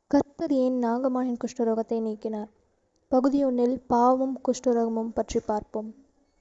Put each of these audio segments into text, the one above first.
கர்த்தர் ஏன் நாகமானின் குஷ்டரோகத்தை நீக்கினார் பகுதி ஒன்றில் பாவமும் குஷ்டரோகமும் பற்றி பார்ப்போம்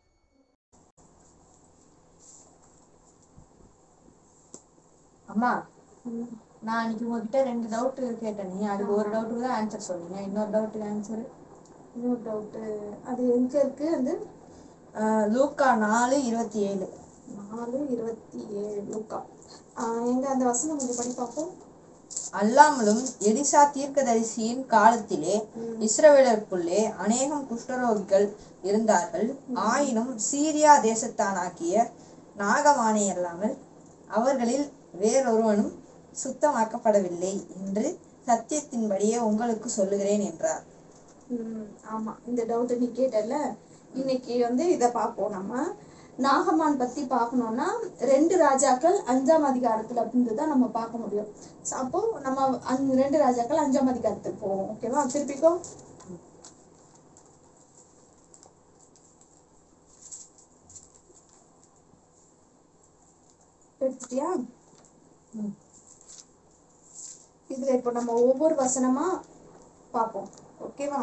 அம்மா நான் அன்னைக்கு உங்ககிட்ட ரெண்டு டவுட் கேட்டேன் நீ அதுக்கு ஒரு டவுட்டுக்கு தான் ஆன்சர் சொன்னீங்க இன்னொரு டவுட்டுக்கு ஆன்சர் இன்னொரு டவுட்டு அது எங்க இருக்கு அது லூக்கா நாலு இருபத்தி ஏழு நாலு இருபத்தி ஏழு லூக்கா ஆஹ் எங்க அந்த வசனம் கொஞ்சம் படி பார்ப்போம் அல்லாமலும் எலிசா தீர்க்கதரிசியின் காலத்திலே இஸ்ரவேலருக்குள்ளே அநேகம் குஷ்டரோகிகள் இருந்தார்கள் ஆயினும் சீரியா தேசத்தானாக்கிய நாகமானே அல்லாமல் அவர்களில் வேறொருவனும் சுத்தமாக்கப்படவில்லை என்று சத்தியத்தின்படியே உங்களுக்கு சொல்லுகிறேன் என்றார் ம், ஆமா இந்த டவுட் நீ கேட்டல இன்னைக்கு வந்து இத பார்ப்போம் நம்ம நாகமான் பத்தி பார்க்கணும்னா ரெண்டு ராஜாக்கள் அஞ்சாம் அதிகாரத்துல இருந்து தான் நம்ம பார்க்க முடியும் So, அப்போ நம்ம அந்த ரெண்டு ராஜாக்கள் அஞ்சாம் அதிகாரத்துக்கு போவோம் ஓகேவா திருப்பிக்கோ எடுத்துட்டியா ம். இதுல இப்போ நம்ம ஒவ்வொரு வசனமா பார்ப்போம் ஓகேவா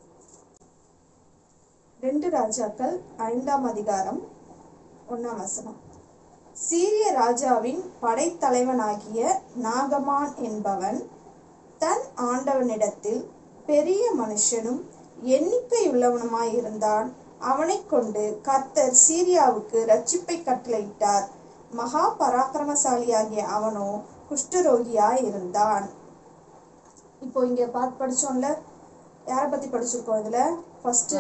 ரெண்டு ராஜாக்கள் ஐந்தாம் அதிகாரம் ஒண்ணாம் வசனம் சீரிய ராஜாவின் படைத்தலைவனாகிய நாகமான் என்பவன் தன் ஆண்டவனிடத்தில் பெரிய மனுஷனும் எண்ணிக்கையுள்ளவனுமாயிருந்தான் அவனைக் கொண்டு கர்த்தர் சீரியாவுக்கு ரட்சிப்பை கட்டளையிட்டார் மகா பராக்கிரமசாலியாகிய அவனோ குஷ்டரோகியாய் இருந்தான் இப்போ இங்க பார்த்து படிச்சோம்ல யாரை பத்தி படிச்சிருக்கோம் இதுல ஃபர்ஸ்ட்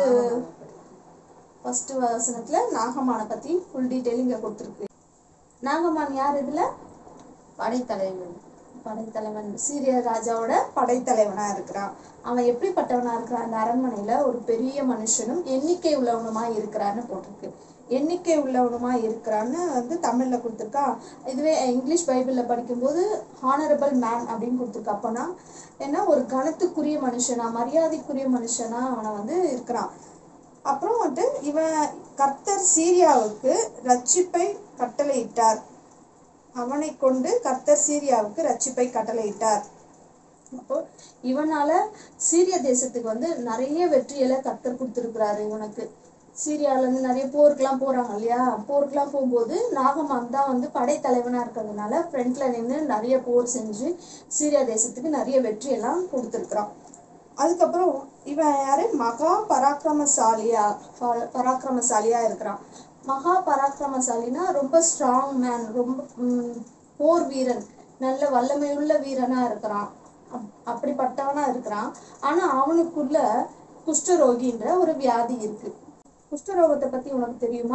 ஃபர்ஸ்ட் வசனத்துல நாகமான பத்தி ஃபுல் டீடைல் இங்க கொடுத்துருக்கு நாகமான் யார் இதுல படைத்தலைவன் படைத்தலைவன் சீரிய ராஜாவோட படைத்தலைவனா இருக்கிறான் அவன் எப்படிப்பட்டவனா இருக்கிறான் அந்த அரண்மனையில ஒரு பெரிய மனுஷனும் எண்ணிக்கை உள்ளவனுமா இருக்கிறான்னு போட்டிருக்கு எண்ணிக்கை உள்ளவனுமா இருக்கிறான்னு வந்து தமிழ்ல கொடுத்துருக்கா இதுவே இங்கிலீஷ் பைபிள்ல படிக்கும்போது ஹானரபிள் மேன் அப்படின்னு கொடுத்துருக்கா அப்போனா ஏன்னா ஒரு கணத்துக்குரிய மனுஷனா மரியாதைக்குரிய மனுஷனா அவனை வந்து இருக்கிறான் அப்புறம் வந்து இவன் கர்த்தர் சீரியாவுக்கு ரட்சிப்பை கட்டளையிட்டார் அவனை கொண்டு கர்த்தர் சீரியாவுக்கு ரட்சிப்பை கட்டளையிட்டார் அப்போ இவனால சீரிய தேசத்துக்கு வந்து நிறைய வெற்றியெல்ல கர்த்தர் கொடுத்துருக்கிறாரு இவனுக்கு சீரியால இருந்து நிறைய போருக்கெல்லாம் போறாங்க இல்லையா போருக்கெல்லாம் போகும்போது நாகமான் தான் வந்து படைத்தலைவனா இருக்கிறதுனால ஃப்ரண்ட்ல நின்று நிறைய போர் செஞ்சு சீரியா தேசத்துக்கு நிறைய வெற்றியெல்லாம் கொடுத்துருக்குறான் அதுக்கப்புறம் இவன் யாரு மகா பராக்கிரமசாலியா ப- பராக்கிரமசாலியா இருக்கிறான் மகா பராக்கிரமசாலினா ரொம்ப ஸ்ட்ராங் மேன் ரொம்ப ம், போர் வீரன் நல்ல வல்லமையுள்ள வீரனா இருக்கிறான் அப்- அப்படிப்பட்டவனா இருக்கிறான் ஆனா அவனுக்குள்ள குஷ்டரோகின்ற ஒரு வியாதி இருக்கு குஷ்டரோகத்தை பத்தி உனக்கு தெரியுமா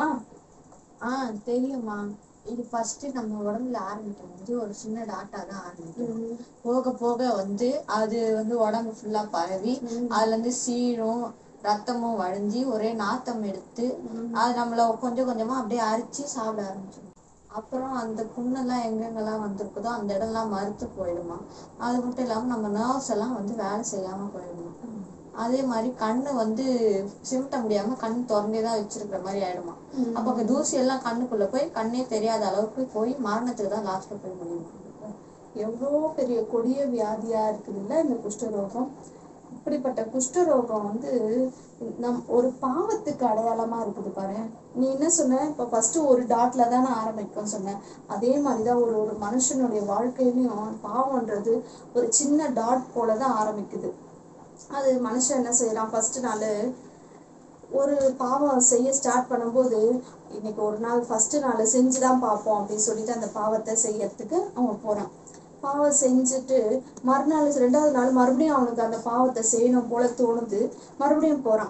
ஆ தெரியுமா இது ஃபர்ஸ்ட் நம்ம உடம்புல ஆரம்பிக்கும் போது ஒரு சின்ன டாட்டா தான் ஆரம்பிக்கும் போக போக வந்து அது வந்து உடம்பு ஃபுல்லா பரவி அதுல இருந்து சீழும் ரத்தமும் வழிஞ்சு ஒரே நாத்தம் எடுத்து அது நம்மள கொஞ்சம் கொஞ்சமா அப்படியே அரிச்சு சாப்பிட ஆரம்பிச்சிடும் அப்புறம் அந்த புண்ணெல்லாம் எங்கெங்கெல்லாம் வந்திருக்குதோ அந்த இடம்லாம் மறுத்து போயிடுமா அது மட்டும் இல்லாம நம்ம நர்வ்ஸ் எல்லாம் வந்து வேலை செய்யாம போயிடுமா அதே மாதிரி கண்ணு வந்து சிமிட்ட முடியாம கண் திறந்தே தான் வச்சிருக்கிற மாதிரி ஆயிடுமா அப்ப அங்க தூசி எல்லாம் கண்ணுக்குள்ள போய் கண்ணே தெரியாத அளவுக்கு போய் மரணத்துக்கு தான் லாஸ்ட்ல போய் முடியும் எவ்வளோ பெரிய கொடிய வியாதியா இருக்குதுல்ல இந்த குஷ்டரோகம் இப்படிப்பட்ட குஷ்டரோகம் வந்து நம் ஒரு பாவத்துக்கு அடையாளமா இருக்குது பாரு நீ என்ன சொன்ன இப்ப ஃபர்ஸ்ட் ஒரு டாட்ல தானே ஆரம்பிக்கும் சொன்ன அதே மாதிரிதான் ஒரு ஒரு மனுஷனுடைய வாழ்க்கையிலயும் பாவம்ன்றது ஒரு சின்ன டாட் போல தான் ஆரம்பிக்குது அது மனுஷன் என்ன செய்யறான் ஃபர்ஸ்ட் நாள் ஒரு பாவம் செய்ய ஸ்டார்ட் பண்ணும்போது இன்னைக்கு ஒரு நாள் ஃபர்ஸ்ட் நாள் செஞ்சு தான் பார்ப்போம் அப்படின்னு சொல்லிட்டு அந்த பாவத்தை செய்யறதுக்கு அவன் போறான் பாவம் செஞ்சுட்டு மறுநாள் ரெண்டாவது நாள் மறுபடியும் அவனுக்கு அந்த பாவத்தை செய்யணும் போல தோணுது மறுபடியும் போறான்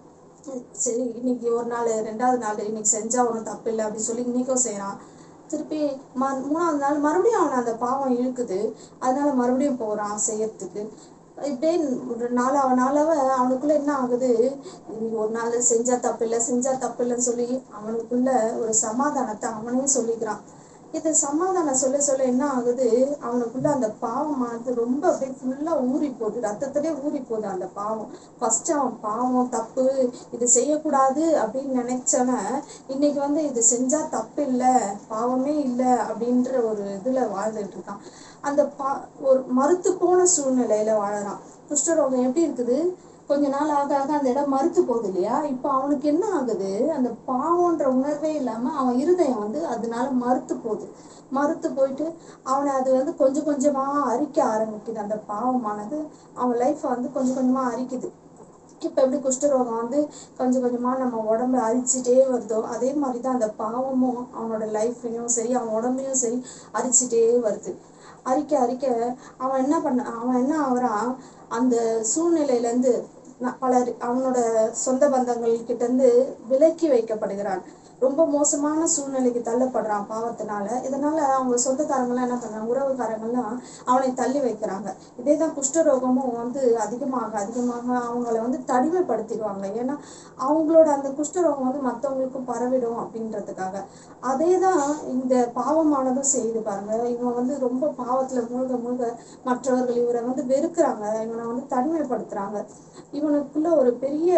சரி இன்னைக்கு ஒரு நாள் ரெண்டாவது நாள் இன்னைக்கு செஞ்சா ஒன்றும் தப்பு இல்லை அப்படின்னு சொல்லி இன்னைக்கும் செய்றான் திருப்பி ம மூணாவது நாள் மறுபடியும் அவனை அந்த பாவம் இழுக்குது அதனால மறுபடியும் போறான் செய்யறதுக்கு இப்படியே ஒரு நாளாவ நாளாவ அவனுக்குள்ள என்ன ஆகுது இன்னைக்கு ஒரு நாள் செஞ்சா தப்பு இல்லை செஞ்சா தப்பு இல்லைன்னு சொல்லி அவனுக்குள்ள ஒரு சமாதானத்தை அவனே சொல்லிக்கிறான் இது சமாதானம் சொல்ல சொல்ல என்ன ஆகுது அவனுக்குள்ள அந்த பாவமானது ரொம்ப அப்படியே ஃபுல்லா ஊறி போகுது ரத்தத்திலே ஊறி போகுது அந்த பாவம் ஃபர்ஸ்ட் அவன் பாவம் தப்பு இது செய்யக்கூடாது அப்படின்னு நினைச்சவன் இன்னைக்கு வந்து இது செஞ்சா தப்பு இல்லை பாவமே இல்லை அப்படின்ற ஒரு இதுல வாழ்ந்துட்டு இருக்கான் அந்த பா ஒரு மறுத்து போன சூழ்நிலையில வாழறான் குஷ்டரோகம் எப்படி இருக்குது கொஞ்ச நாள் ஆக ஆக அந்த இடம் மறுத்து போகுது இல்லையா இப்போ அவனுக்கு என்ன ஆகுது அந்த பாவம்ன்ற உணர்வே இல்லாம அவன் இருதயம் வந்து அதனால மறுத்து போகுது மறுத்து போயிட்டு அவனை அது வந்து கொஞ்சம் கொஞ்சமா அரிக்க ஆரம்பிக்குது அந்த பாவமானது அவன் லைஃப்பை வந்து கொஞ்சம் கொஞ்சமா அரிக்குது இப்போ எப்படி குஷ்டரோகம் வந்து கொஞ்சம் கொஞ்சமா நம்ம உடம்ப அரிச்சிட்டே வருதோ அதே மாதிரி தான் அந்த பாவமும் அவனோட லைஃப்பையும் சரி அவன் உடம்பையும் சரி அரிச்சிட்டே வருது அரிக்க அரிக்க அவன் என்ன பண்ண அவன் என்ன ஆகுறான் அந்த சூழ்நிலையிலேருந்து பலர் அவனோட சொந்த பந்தங்கள் கிட்ட இருந்து விலக்கி வைக்கப்படுகிறான் ரொம்ப மோசமான சூழ்நிலைக்கு தள்ளப்படுறான் பாவத்தினால இதனால அவங்க சொந்தக்காரங்களாம் என்ன பண்றாங்க உறவுக்காரங்கள்லாம் அவனை தள்ளி வைக்கிறாங்க இதே தான் குஷ்டரோகமும் வந்து அதிகமாக அதிகமாக அவங்கள வந்து தனிமைப்படுத்திடுவாங்க ஏன்னா அவங்களோட அந்த குஷ்டரோகம் வந்து மற்றவங்களுக்கும் பரவிடும் அப்படின்றதுக்காக அதே தான் இந்த பாவமானதும் செய்யுது பாருங்க இவன் வந்து ரொம்ப பாவத்துல மூழ்க மூழ்க மற்றவர்கள் இவரை வந்து வெறுக்கிறாங்க இவனை வந்து தனிமைப்படுத்துறாங்க இவனுக்குள்ள ஒரு பெரிய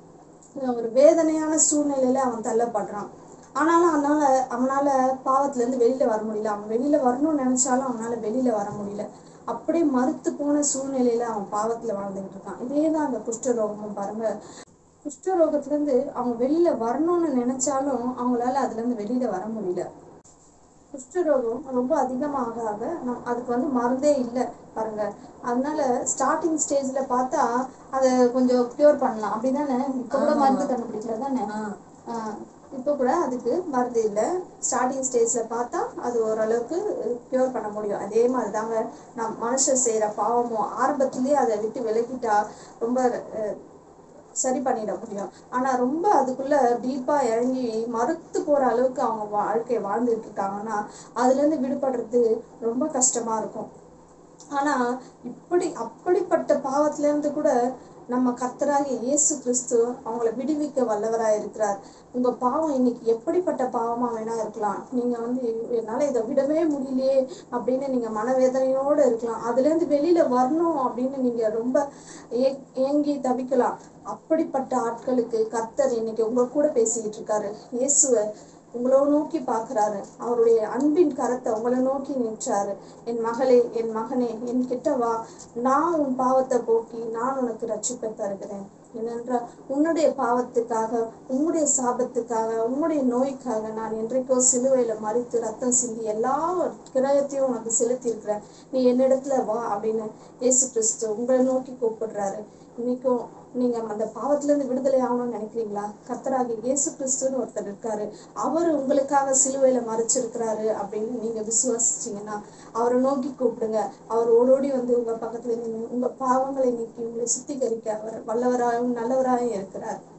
ஒரு வேதனையான சூழ்நிலையில அவன் தள்ளப்படுறான் ஆனாலும் அதனால அவனால பாவத்துல இருந்து வெளியில வர முடியல அவன் வெளியில வரணும்னு நினைச்சாலும் அவனால வெளியில வர முடியல அப்படியே மறுத்து போன சூழ்நிலையில அவன் பாவத்துல வாழ்ந்துகிட்டு இருக்கான் இதே தான் அந்த குஷ்டரோகமும் பாருங்க குஷ்டரோகத்துல இருந்து அவங்க வெளியில வரணும்னு நினைச்சாலும் அவங்களால அதுல இருந்து வெளியில வர முடியல குஷ்டரோகம் ரொம்ப அதிகமாக ஆக நம் அதுக்கு வந்து மருந்தே இல்லை பாருங்க அதனால ஸ்டார்டிங் ஸ்டேஜ்ல பார்த்தா அதை கொஞ்சம் க்யூர் பண்ணலாம் அப்படிதானே இப்போ கூட மருந்து கண்டுபிடிக்கல தானே ஆஹ் இப்போ கூட அதுக்கு மருந்து இல்லை ஸ்டார்டிங் ஸ்டேஜ்ல பார்த்தா அது ஓரளவுக்கு க்யூர் பண்ண முடியும் அதே மாதிரி தாங்க நம் மனுஷன் செய்யற பாவமும் ஆரம்பத்திலேயே அதை விட்டு விலகிட்டா ரொம்ப அஹ், சரி பண்ணிட முடியும் ஆனா ரொம்ப அதுக்குள்ள டீப்பா இறங்கி மறுத்து போற அளவுக்கு அவங்க வாழ்க்கையை வாழ்ந்துட்டு இருக்காங்கன்னா அதுல இருந்து விடுபடுறது ரொம்ப கஷ்டமா இருக்கும் ஆனா இப்படி அப்படிப்பட்ட பாவத்துல இருந்து கூட நம்ம கர்த்தராகிய இயேசு கிறிஸ்து அவங்கள விடுவிக்க வல்லவராய் இருக்கிறார் உங்க பாவம் இன்னைக்கு எப்படிப்பட்ட பாவமா வேணா இருக்கலாம் நீங்க வந்து என்னால இதை விடவே முடியலையே அப்படின்னு நீங்க மனவேதனையோட இருக்கலாம் அதுல இருந்து வெளியில வரணும் அப்படின்னு நீங்க ரொம்ப ஏ- ஏங்கி தவிக்கலாம் அப்படிப்பட்ட ஆட்களுக்கு கர்த்தர் இன்னைக்கு உங்க கூட பேசிக்கிட்டு இருக்காரு இயேசுவை உங்களை நோக்கி பார்க்கறாரு அவருடைய அன்பின் கரத்தை உங்களை நோக்கி நிற்றாரு என் மகளே என் மகனே என் கிட்ட வா நான் உன் பாவத்தை போக்கி நான் உனக்கு ரட்சிப்பை தருகிறேன் ஏனென்றால் உன்னுடைய பாவத்துக்காக உன்னுடைய சாபத்துக்காக உன்னுடைய நோய்க்காக நான் என்றைக்கோ சிலுவையில மறித்து ரத்தம் சிந்தி எல்லா கிரகத்தையும் உனக்கு செலுத்தியிருக்கிறேன் நீ என்னிடத்துல வா அப்படின்னு இயேசு கிறிஸ்து உங்களை நோக்கி கூப்பிடுறாரு இன்னைக்கும் நீங்க அந்த பாவத்துல இருந்து விடுதலை ஆகணும்னு நினைக்கிறீங்களா கர்த்தராகிய இயேசு கிறிஸ்துன்னு ஒருத்தர் இருக்காரு அவர் உங்களுக்காக சிலுவையில மறைச்சிருக்கிறாரு அப்படின்னு நீங்க விசுவாசிச்சீங்கன்னா அவரை நோக்கி கூப்பிடுங்க அவர் ஓடோடி வந்து உங்க பக்கத்துல நின்று உங்க பாவங்களை நீக்கி உங்களை சுத்திகரிக்க அவர் வல்லவராயும் நல்லவராயும் இருக்கிறார்